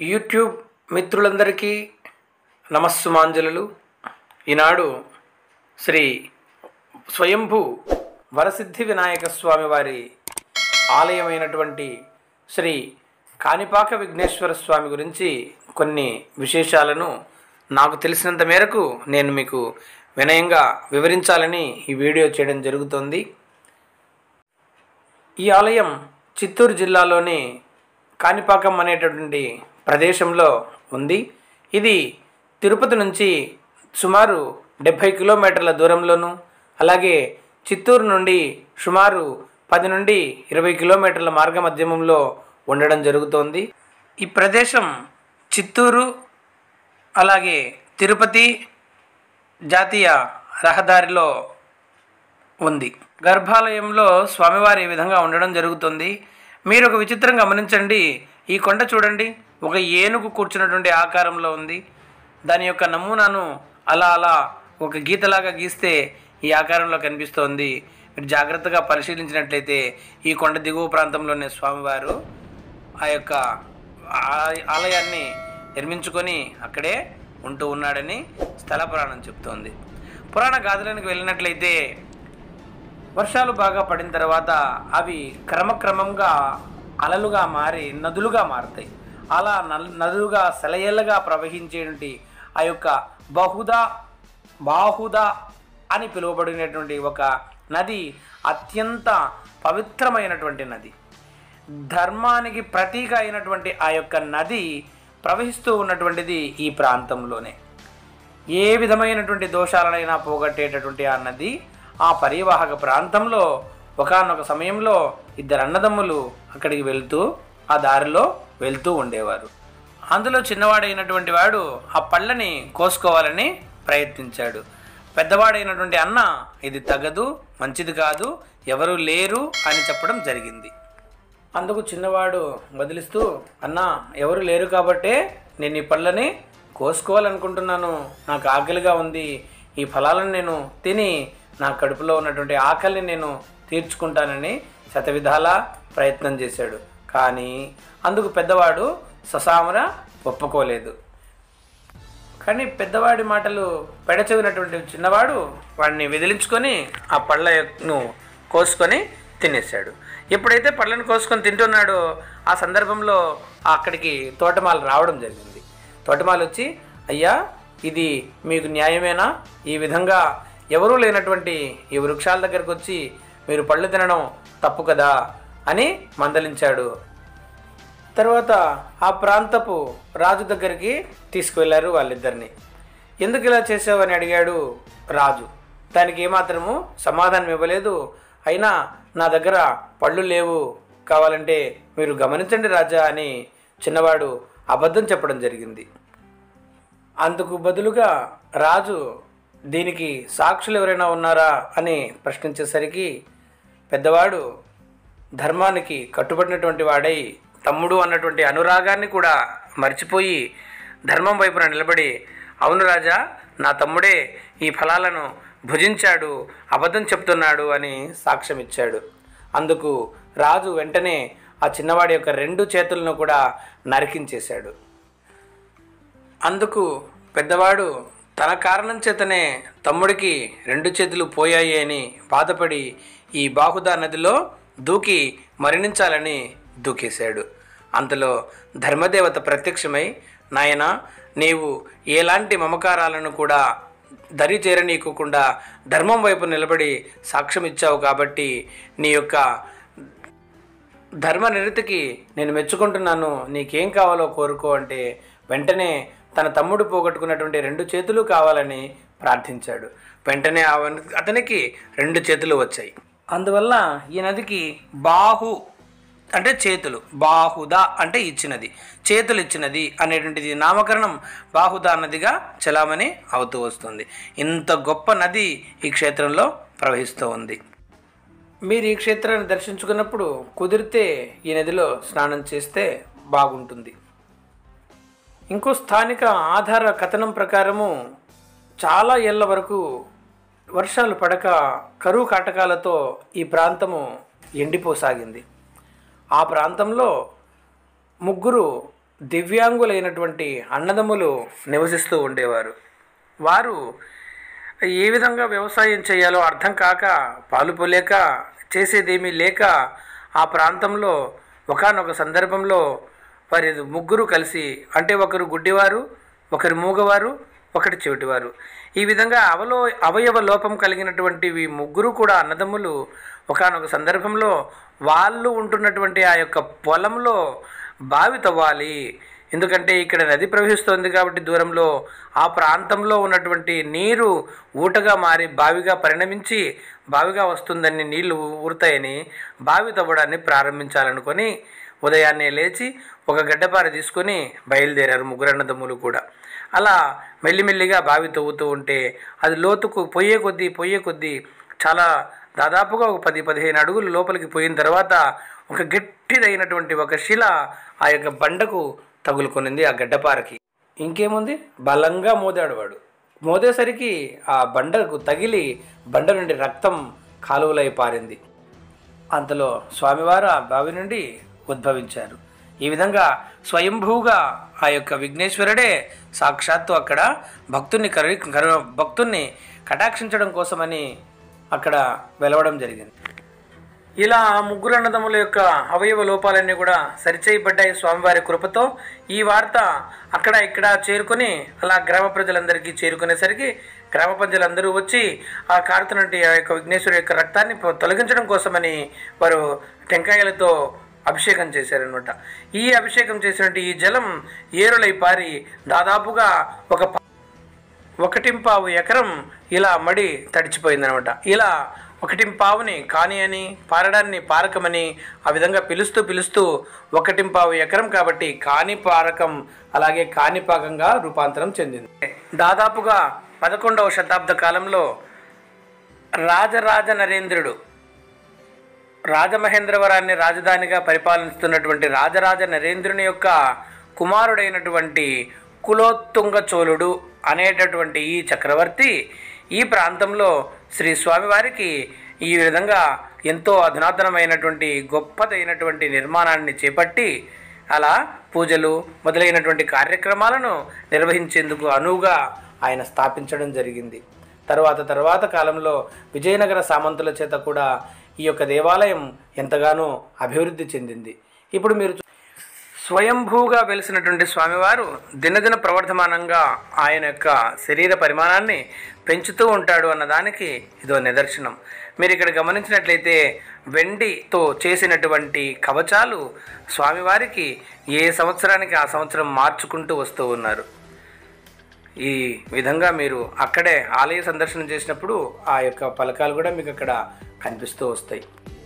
YouTube మిత్రులందరికీ నమస్సుమాంజలులు ఈనాడు శ్రీ స్వయంభూ వరసిద్ధి వినాయక స్వామి వారి ఆలయమైనటువంటి శ్రీ కాణిపాక విఘ్నేశ్వర స్వామి గురించి కొన్ని విశేషాలను నాకు తెలిసినంత మేరకు నేను మీకు వినయంగా వివరించాలని ఈ వీడియో చేయడం జరుగుతుంది ఈ ఆలయం చిత్తూరు జిల్లాలోని కాణిపాకం అనేటటువంటి ప్రదేశంలో ఉంది ఇది తిరుపతి నుంచి సుమారు డెబ్భై కిలోమీటర్ల దూరంలోను అలాగే చిత్తూరు నుండి సుమారు పది నుండి ఇరవై కిలోమీటర్ల మార్గ మధ్యమంలో ఉండడం జరుగుతోంది ఈ ప్రదేశం చిత్తూరు అలాగే తిరుపతి జాతీయ రహదారిలో ఉంది గర్భాలయంలో స్వామివారి ఈ విధంగా ఉండడం జరుగుతుంది మీరు ఒక విచిత్రం గమనించండి ఈ కొండ చూడండి ఒక ఏనుగు కూర్చున్నటువంటి ఆకారంలో ఉంది దాని యొక్క నమూనాను అలా అలా ఒక గీతలాగా గీస్తే ఈ ఆకారంలో కనిపిస్తోంది మీరు జాగ్రత్తగా పరిశీలించినట్లయితే ఈ కొండ దిగువ ప్రాంతంలోనే స్వామివారు ఆ యొక్క ఆ- ఆలయాన్ని నిర్మించుకొని అక్కడే ఉంటూ ఉన్నాడని స్థల పురాణం చెప్తోంది పురాణ గాథలకు వెళ్ళినట్లయితే వర్షాలు బాగా పడిన తర్వాత అవి క్రమక్రమంగా అలలుగా మారి నదులుగా మారుతాయి అలా నల్ నదులుగా సెలయేళ్ళగా ప్రవహించేటువంటి ఆ యొక్క బహుదా బాహుదా అని పిలువబడినటువంటి ఒక నది అత్యంత పవిత్రమైనటువంటి నది ధర్మానికి ప్రతీక అయినటువంటి ఆ యొక్క నది ప్రవహిస్తూ ఉన్నటువంటిది ఈ ప్రాంతంలోనే ఏ విధమైనటువంటి దోషాలనైనా పోగొట్టేటటువంటి ఆ నది ఆ పరివాహక ప్రాంతంలో ఒకానొక సమయంలో ఇద్దరు అన్నదమ్ములు అక్కడికి వెళ్తూ ఆ దారిలో వెళ్తూ ఉండేవారు అందులో చిన్నవాడైనటువంటి వాడు ఆ పళ్ళని కోసుకోవాలని ప్రయత్నించాడు పెద్దవాడైనటువంటి అన్న ఇది తగదు మంచిది కాదు ఎవరు లేరు అని చెప్పడం జరిగింది అందుకు చిన్నవాడు బదిలిస్తూ అన్న ఎవరు లేరు కాబట్టే నేను ఈ పళ్ళని కోసుకోవాలనుకుంటున్నాను నాకు ఆకలిగా ఉంది ఈ ఫలాలను నేను తిని నా కడుపులో ఉన్నటువంటి ఆకలిని నేను తీర్చుకుంటానని శతవిధాల ప్రయత్నం చేశాడు కానీ అందుకు పెద్దవాడు ససామర ఒప్పుకోలేదు కానీ పెద్దవాడి మాటలు పెడచెవినటువంటి చిన్నవాడు వాడిని విదిలించుకొని ఆ పళ్ళను కోసుకొని తినేశాడు ఎప్పుడైతే పళ్ళను కోసుకొని తింటున్నాడో ఆ సందర్భంలో అక్కడికి తోటమాల రావడం జరిగింది తోటమాల వచ్చి అయ్యా ఇది మీకు న్యాయమేనా ఈ విధంగా ఎవరూ లేనటువంటి ఈ వృక్షాల దగ్గరకు వచ్చి మీరు పళ్ళు తినడం తప్పు కదా అని మందలించాడు తర్వాత ఆ ప్రాంతపు రాజు దగ్గరికి తీసుకువెళ్ళారు వాళ్ళిద్దరిని ఎందుకు ఇలా చేసావని అడిగాడు రాజు దానికి ఏమాత్రము సమాధానం ఇవ్వలేదు అయినా నా దగ్గర పళ్ళు లేవు కావాలంటే మీరు గమనించండి రాజా అని చిన్నవాడు అబద్ధం చెప్పడం జరిగింది అందుకు బదులుగా రాజు దీనికి సాక్షులు ఎవరైనా ఉన్నారా అని ప్రశ్నించేసరికి పెద్దవాడు ధర్మానికి కట్టుబడినటువంటి వాడై తమ్ముడు అన్నటువంటి అనురాగాన్ని కూడా మర్చిపోయి ధర్మం వైపున నిలబడి అవును రాజా నా తమ్ముడే ఈ ఫలాలను భుజించాడు అబద్ధం చెప్తున్నాడు అని సాక్ష్యం ఇచ్చాడు అందుకు రాజు వెంటనే ఆ చిన్నవాడి యొక్క రెండు చేతులను కూడా నరికించేశాడు అందుకు పెద్దవాడు తన కారణం చేతనే తమ్ముడికి రెండు చేతులు పోయాయి అని బాధపడి ఈ బాహుదా నదిలో దూకి మరణించాలని దూకేశాడు అంతలో ధర్మదేవత ప్రత్యక్షమై నాయన నీవు ఎలాంటి మమకారాలను కూడా దరి చేరనీయకుండా ధర్మం వైపు నిలబడి సాక్ష్యం ఇచ్చావు కాబట్టి నీ యొక్క ధర్మ నిరతికి నేను మెచ్చుకుంటున్నాను నీకేం కావాలో కోరుకో అంటే వెంటనే తన తమ్ముడు పోగొట్టుకున్నటువంటి రెండు చేతులు కావాలని ప్రార్థించాడు వెంటనే అవన్- అతనికి రెండు చేతులు వచ్చాయి అందువల్ల ఈ నదికి బాహు అంటే చేతులు బాహుద అంటే ఇచ్చినది చేతులు ఇచ్చినది అనేటువంటిది నామకరణం బాహుద నదిగా చలామణి అవుతూ వస్తుంది ఇంత గొప్ప నది ఈ క్షేత్రంలో ప్రవహిస్తూ ఉంది మీరు ఈ క్షేత్రాన్ని దర్శించుకున్నప్పుడు కుదిరితే ఈ నదిలో స్నానం చేస్తే బాగుంటుంది ఇంకో స్థానిక ఆధార కథనం ప్రకారము చాలా ఏళ్ళ వరకు వర్షాలు పడక కరువు కాటకాలతో ఈ ప్రాంతము ఎండిపోసాగింది ఆ ప్రాంతంలో ముగ్గురు దివ్యాంగులైనటువంటి అన్నదమ్ములు నివసిస్తూ ఉండేవారు వారు ఏ విధంగా వ్యవసాయం చేయాలో అర్థం కాక పాలు పోలేక చేసేదేమీ లేక ఆ ప్రాంతంలో ఒకానొక సందర్భంలో వారి ముగ్గురు కలిసి అంటే ఒకరు గుడ్డివారు ఒకరు మూగవారు ఒకటి చెవిటివారు ఈ విధంగా అవలో అవయవ లోపం కలిగినటువంటి ఈ ముగ్గురు కూడా అన్నదమ్ములు ఒకానొక సందర్భంలో వాళ్ళు ఉంటున్నటువంటి ఆ యొక్క పొలంలో బావి తవ్వాలి ఎందుకంటే ఇక్కడ నది ప్రవహిస్తోంది కాబట్టి దూరంలో ఆ ప్రాంతంలో ఉన్నటువంటి నీరు ఊటగా మారి బావిగా పరిణమించి బావిగా వస్తుందని నీళ్లు ఊరుతాయని బావి తవ్వడాన్ని ప్రారంభించాలనుకొని ఉదయాన్నే లేచి ఒక గడ్డపార తీసుకొని బయలుదేరారు ముగ్గురు అన్నదమ్ములు కూడా అలా మెల్లిమెల్లిగా బావి తవ్వుతూ ఉంటే అది లోతుకు పొయ్యే కొద్దీ పొయ్యే కొద్దీ చాలా దాదాపుగా ఒక పది పదిహేను అడుగులు లోపలికి పోయిన తర్వాత ఒక గట్టిదైనటువంటి ఒక శిల ఆ యొక్క బండకు తగులుకొనింది ఆ గడ్డపారకి ఇంకేముంది బలంగా మోదాడు వాడు మోదేసరికి ఆ బండకు తగిలి బండ నుండి రక్తం కాలువలై పారింది అంతలో స్వామివారు ఆ బావి నుండి ఉద్భవించారు ఈ విధంగా స్వయంభూగా ఆ యొక్క విఘ్నేశ్వరుడే సాక్షాత్తు అక్కడ భక్తుని కరు కరు భక్తుణ్ణి కటాక్షించడం కోసమని అక్కడ వెలవడం జరిగింది ఇలా ఆ ముగ్గురు అన్నదమ్ముల యొక్క అవయవ లోపాలన్నీ కూడా సరిచేయబడ్డాయి స్వామివారి కృపతో ఈ వార్త అక్కడ ఇక్కడ చేరుకొని అలా గ్రామ ప్రజలందరికీ చేరుకునేసరికి గ్రామ ప్రజలందరూ వచ్చి ఆ కారుతున్నటువంటి ఆ యొక్క విఘ్నేశ్వరు యొక్క రక్తాన్ని పొ- తొలగించడం కోసమని వారు టెంకాయలతో అభిషేకం చేశారనమాట ఈ అభిషేకం చేసినట్టు ఈ జలం ఏరులై పారి దాదాపుగా ఒక ప- ఒకటింపావు ఎకరం ఇలా మడి తడిచిపోయిందనమాట ఇలా ఒకటింపావుని కాని అని పారడాన్ని పారకమని ఆ విధంగా పిలుస్తూ పిలుస్తూ ఒకటింపావు ఎకరం కాబట్టి కాని పారకం అలాగే కాణిపాకంగా రూపాంతరం చెందింది దాదాపుగా పదకొండవ శతాబ్ద కాలంలో రాజరాజ నరేంద్రుడు రాజమహేంద్రవరాన్ని రాజధానిగా పరిపాలిస్తున్నటువంటి రాజరాజ నరేంద్రుని యొక్క కుమారుడైనటువంటి కులోత్తుంగ చోళుడు అనేటటువంటి ఈ చక్రవర్తి ఈ ప్రాంతంలో శ్రీ స్వామివారికి ఈ విధంగా ఎంతో అధునాతనమైనటువంటి గొప్పదైనటువంటి నిర్మాణాన్ని చేపట్టి అలా పూజలు మొదలైనటువంటి కార్యక్రమాలను నిర్వహించేందుకు అనువుగా ఆయన స్థాపించడం జరిగింది తర్వాత తర్వాత కాలంలో విజయనగర సామంతుల చేత కూడా ఈ యొక్క దేవాలయం ఎంతగానో అభివృద్ధి చెందింది ఇప్పుడు మీరు చూ- స్వయంభూగా వెలిసినటువంటి స్వామివారు దినదిన ప్రవర్ధమానంగా ఆయన యొక్క శరీర పరిమాణాన్ని పెంచుతూ ఉంటాడు అన్నదానికి ఇదో నిదర్శనం మీరు ఇక్కడ గమనించినట్లయితే వెండితో చేసినటువంటి కవచాలు స్వామివారికి ఏ సంవత్సరానికి ఆ సంవత్సరం మార్చుకుంటూ వస్తూ ఉన్నారు ఈ విధంగా మీరు అక్కడే ఆలయ సందర్శనం చేసినప్పుడు ఆ యొక్క పలకాలు కూడా మీకు అక్కడ కనిపిస్తూ వస్తాయి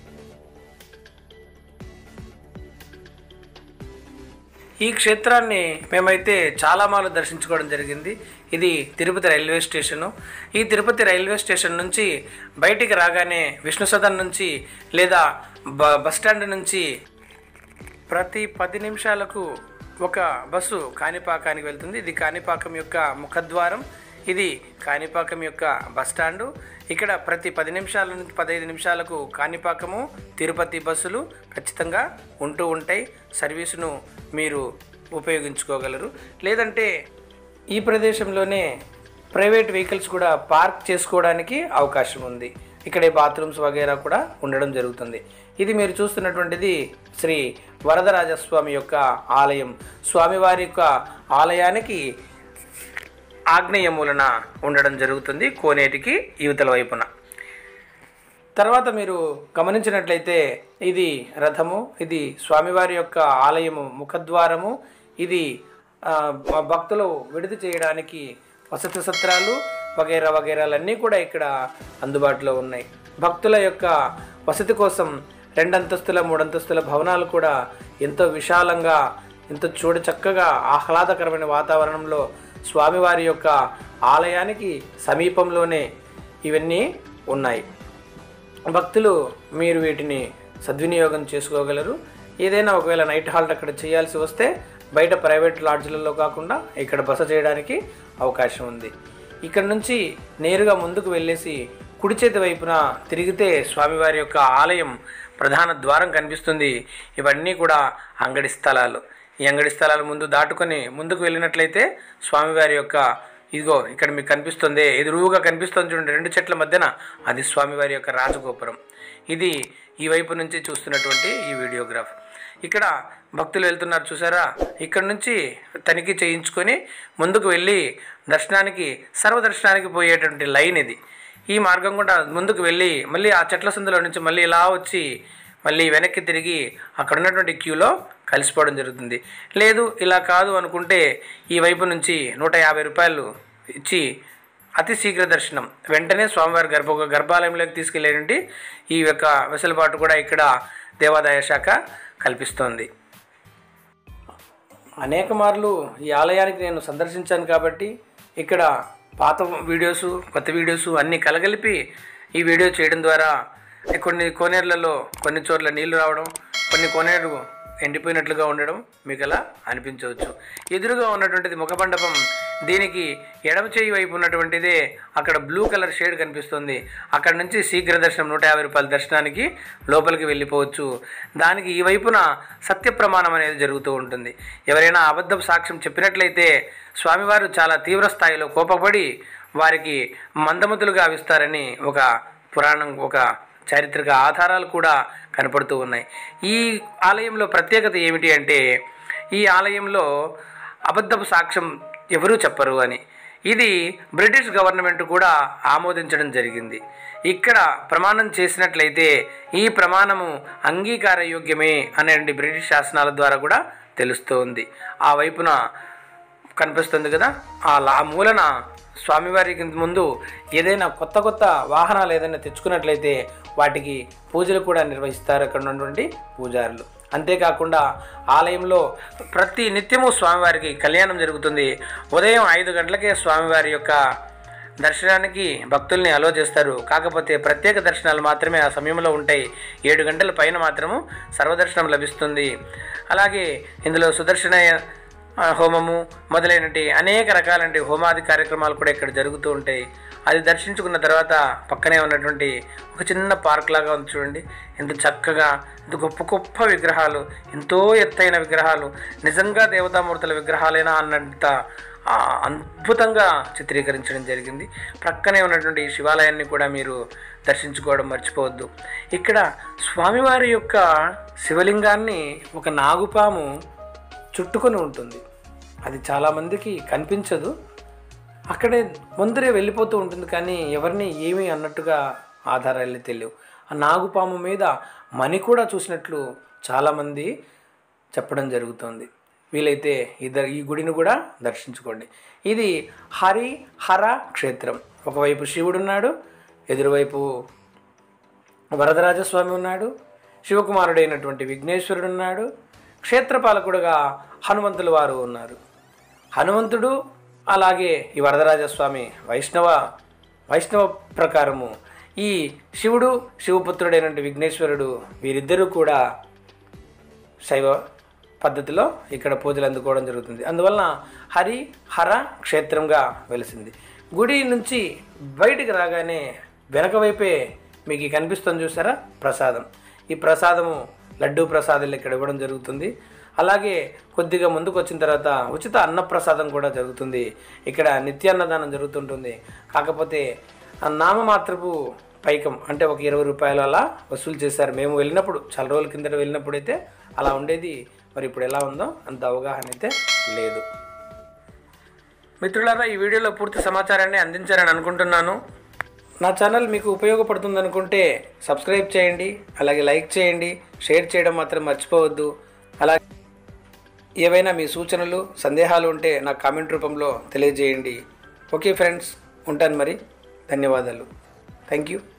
ఈ క్షేత్రాన్ని మేమైతే చాలా మార్లు దర్శించుకోవడం జరిగింది ఇది తిరుపతి రైల్వే స్టేషను ఈ తిరుపతి రైల్వే స్టేషన్ నుంచి బయటికి రాగానే విష్ణు సదన్ నుంచి లేదా బ బస్ స్టాండ్ నుంచి ప్రతి పది నిమిషాలకు ఒక బస్సు కాణిపాకానికి వెళ్తుంది ఇది కాణిపాకం యొక్క ముఖద్వారం ఇది కాణిపాకం యొక్క బస్ స్టాండు ఇక్కడ ప్రతి పది నిమిషాల నుంచి పదహైదు నిమిషాలకు కాణిపాకము తిరుపతి బస్సులు ఖచ్చితంగా ఉంటూ ఉంటాయి సర్వీసును మీరు ఉపయోగించుకోగలరు లేదంటే ఈ ప్రదేశంలోనే ప్రైవేట్ వెహికల్స్ కూడా పార్క్ చేసుకోవడానికి అవకాశం ఉంది ఇక్కడే బాత్రూమ్స్ వగైరా కూడా ఉండడం జరుగుతుంది ఇది మీరు చూస్తున్నటువంటిది శ్రీ వరదరాజస్వామి యొక్క ఆలయం స్వామివారి యొక్క ఆలయానికి ఆగ్నేయ మూలన ఉండడం జరుగుతుంది కోనేటికి యువతల వైపున తర్వాత మీరు గమనించినట్లయితే ఇది రథము ఇది స్వామివారి యొక్క ఆలయము ముఖద్వారము ఇది ఆ, భక్తులు విడుదల చేయడానికి వసతి సత్రాలు వగైరా వగైరాలన్నీ కూడా ఇక్కడ అందుబాటులో ఉన్నాయి భక్తుల యొక్క వసతి కోసం రెండంతస్తుల మూడంతస్తుల భవనాలు కూడా ఎంతో విశాలంగా ఎంతో చూడ చక్కగా ఆహ్లాదకరమైన వాతావరణంలో స్వామివారి యొక్క ఆలయానికి సమీపంలోనే ఇవన్నీ ఉన్నాయి భక్తులు మీరు వీటిని సద్వినియోగం చేసుకోగలరు ఏదైనా ఒకవేళ నైట్ హాల్ట్ అక్కడ చేయాల్సి వస్తే బయట ప్రైవేట్ లాడ్జ్లలో కాకుండా ఇక్కడ బస చేయడానికి అవకాశం ఉంది ఇక్కడ నుంచి నేరుగా ముందుకు వెళ్ళేసి కుడి చేతి వైపున తిరిగితే స్వామివారి యొక్క ఆలయం ప్రధాన ద్వారం కనిపిస్తుంది ఇవన్నీ కూడా అంగడి స్థలాలు ఈ అంగడి స్థలాల ముందు దాటుకొని ముందుకు వెళ్ళినట్లయితే స్వామివారి యొక్క ఇదిగో ఇక్కడ మీకు కనిపిస్తుంది ఎదురుగా కనిపిస్తుంది చూడండి రెండు చెట్ల మధ్యన అది స్వామివారి యొక్క రాజగోపురం ఇది ఈ వైపు నుంచి చూస్తున్నటువంటి ఈ వీడియోగ్రాఫ్ ఇక్కడ భక్తులు వెళ్తున్నారు చూసారా ఇక్కడ నుంచి తనిఖీ చేయించుకొని ముందుకు వెళ్ళి దర్శనానికి సర్వదర్శనానికి పోయేటువంటి లైన్ ఇది ఈ మార్గం కూడా ముందుకు వెళ్ళి మళ్ళీ ఆ చెట్ల సందులో నుంచి మళ్ళీ ఇలా వచ్చి మళ్ళీ వెనక్కి తిరిగి అక్కడ ఉన్నటువంటి క్యూలో కలిసిపోవడం జరుగుతుంది లేదు ఇలా కాదు అనుకుంటే ఈ వైపు నుంచి నూట యాభై రూపాయలు ఇచ్చి అతి శీఘ్ర దర్శనం వెంటనే స్వామివారి గర్భ గర్భాలయంలోకి తీసుకెళ్ళేటువంటి ఈ యొక్క వెసులుబాటు కూడా ఇక్కడ దేవాదాయ శాఖ కల్పిస్తోంది అనేక మార్లు ఈ ఆలయానికి నేను సందర్శించాను కాబట్టి ఇక్కడ పాత వీడియోస్ కొత్త వీడియోస్ అన్నీ కలగలిపి ఈ వీడియో చేయడం ద్వారా కొన్ని కోనేరులలో కొన్ని చోట్ల నీళ్లు రావడం కొన్ని కోనేరు ఎండిపోయినట్లుగా ఉండడం మీకు అలా అనిపించవచ్చు ఎదురుగా ఉన్నటువంటిది ముఖమండపం దీనికి ఎడమ చేయి వైపు ఉన్నటువంటిదే అక్కడ బ్లూ కలర్ షేడ్ కనిపిస్తుంది అక్కడ నుంచి శీఘ్ర దర్శనం నూట యాభై రూపాయల దర్శనానికి లోపలికి వెళ్ళిపోవచ్చు దానికి ఈ వైపున సత్య ప్రమాణం అనేది జరుగుతూ ఉంటుంది ఎవరైనా అబద్ధం సాక్ష్యం చెప్పినట్లయితే స్వామివారు చాలా తీవ్ర స్థాయిలో కోపపడి వారికి మందమతులుగా అవిస్తారని ఒక పురాణం ఒక చారిత్రక ఆధారాలు కూడా కనపడుతూ ఉన్నాయి ఈ ఆలయంలో ప్రత్యేకత ఏమిటి అంటే ఈ ఆలయంలో అబద్ధపు సాక్ష్యం ఎవరూ చెప్పరు అని ఇది బ్రిటిష్ గవర్నమెంట్ కూడా ఆమోదించడం జరిగింది ఇక్కడ ప్రమాణం చేసినట్లయితే ఈ ప్రమాణము అంగీకార యోగ్యమే అనే బ్రిటిష్ శాసనాల ద్వారా కూడా తెలుస్తోంది ఆ వైపున కనిపిస్తుంది కదా ఆ లా మూలన స్వామివారికి ముందు ఏదైనా కొత్త కొత్త వాహనాలు ఏదైనా తెచ్చుకున్నట్లయితే వాటికి పూజలు కూడా నిర్వహిస్తారు అక్కడ ఉన్నటువంటి పూజారులు అంతేకాకుండా ఆలయంలో ప్రతి నిత్యము స్వామివారికి కళ్యాణం జరుగుతుంది ఉదయం ఐదు గంటలకే స్వామివారి యొక్క దర్శనానికి భక్తుల్ని అలో చేస్తారు కాకపోతే ప్రత్యేక దర్శనాలు మాత్రమే ఆ సమయంలో ఉంటాయి ఏడు గంటల పైన మాత్రము సర్వదర్శనం లభిస్తుంది అలాగే ఇందులో సుదర్శన ఆ, హోమము మొదలైనటి అనేక రకాలంటి హోమాది కార్యక్రమాలు కూడా ఇక్కడ జరుగుతూ ఉంటాయి అది దర్శించుకున్న తర్వాత పక్కనే ఉన్నటువంటి ఒక చిన్న పార్క్ లాగా ఉంది చూడండి ఎంత చక్కగా ఎంత గొప్ప గొప్ప విగ్రహాలు ఎంతో ఎత్తైన విగ్రహాలు నిజంగా దేవతామూర్తుల విగ్రహాలేనా అన్నంత ఆ, అద్భుతంగా చిత్రీకరించడం జరిగింది ప్రక్కనే ఉన్నటువంటి ఈ శివాలయాన్ని కూడా మీరు దర్శించుకోవడం మర్చిపోవద్దు ఇక్కడ స్వామివారి యొక్క శివలింగాన్ని ఒక నాగుపాము చుట్టుకొని ఉంటుంది అది చాలామందికి కనిపించదు అక్కడే ముందరే వెళ్ళిపోతూ ఉంటుంది కానీ ఎవరిని ఏమీ అన్నట్టుగా ఆధారాలు తెలియవు ఆ నాగుపాము మీద మణి కూడా చూసినట్లు చాలామంది చెప్పడం జరుగుతుంది వీలైతే ఇద్దరు ఈ గుడిని కూడా దర్శించుకోండి ఇది హరి హర క్షేత్రం ఒకవైపు శివుడు ఉన్నాడు ఎదురువైపు వరదరాజస్వామి ఉన్నాడు శివకుమారుడైనటువంటి విఘ్నేశ్వరుడు ఉన్నాడు క్షేత్రపాలకుడుగా హనుమంతుల వారు ఉన్నారు హనుమంతుడు అలాగే ఈ వరదరాజస్వామి వైష్ణవ వైష్ణవ ప్రకారము ఈ శివుడు శివపుత్రుడైనటువంటి విఘ్నేశ్వరుడు వీరిద్దరూ కూడా శైవ పద్ధతిలో ఇక్కడ పూజలు అందుకోవడం జరుగుతుంది అందువలన హరి హర క్షేత్రంగా వెలిసింది గుడి నుంచి బయటికి రాగానే వెనక వైపే మీకు ఈ కనిపిస్తుంది చూసారా ప్రసాదం ఈ ప్రసాదము లడ్డూ ప్రసాదాలు ఇక్కడ ఇవ్వడం జరుగుతుంది అలాగే కొద్దిగా ముందుకు వచ్చిన తర్వాత ఉచిత అన్నప్రసాదం కూడా జరుగుతుంది ఇక్కడ నిత్యాన్నదానం జరుగుతుంటుంది కాకపోతే ఆ నామమాత్రపు పైకం అంటే ఒక ఇరవై రూపాయలు అలా వసూలు చేశారు మేము వెళ్ళినప్పుడు చాలా రోజుల కిందట వెళ్ళినప్పుడు అయితే అలా ఉండేది మరి ఇప్పుడు ఎలా ఉందో అంత అవగాహన అయితే లేదు మిత్రులారా ఈ వీడియోలో పూర్తి సమాచారాన్ని అందించారని అనుకుంటున్నాను నా ఛానల్ మీకు ఉపయోగపడుతుంది అనుకుంటే సబ్స్క్రైబ్ చేయండి అలాగే లైక్ చేయండి షేర్ చేయడం మాత్రం మర్చిపోవద్దు అలాగే ఏవైనా మీ సూచనలు సందేహాలు ఉంటే నాకు కామెంట్ రూపంలో తెలియజేయండి ఓకే ఫ్రెండ్స్ ఉంటాను మరి ధన్యవాదాలు థ్యాంక్ యూ